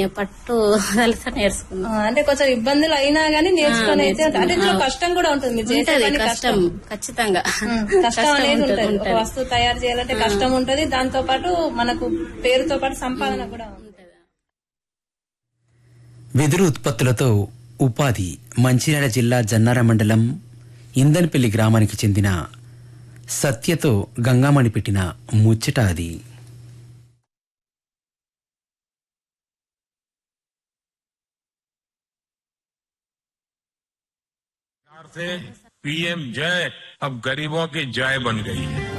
పట్టు వదలతో నేర్చుకున్నాం ఆ, అంటే కొంచెం ఇబ్బందులు అయినా గానీ నేర్చుకొని అయితే నేర్చుకున్నాం. అంటే ఇందులో ఆ. కష్టం కూడా ఉంటుంది మీరు చేసే ఉంటది పని కష్టం కష్టం ఖచ్చితంగా ఉమ్, కష్టం అనేది ఉంటది, ఉంటుంది ఒక ఉంటది. వస్తువు తయారు చేయాలంటే కష్టం ఉంటది దాంతో పాటు మనకు పేరుతో పాటు సంపాదన కూడా ఉంది వెదురు ఉత్పత్తులతో ఉపాధి మంచిర్యాల జిల్లా జన్నార మండలం ఇందన్పల్లి గ్రామానికి చెందిన సత్యతో గంగామణి పెట్టిన ముచ్చట అది से पीएम जय अब गरीबों की जय बन गई है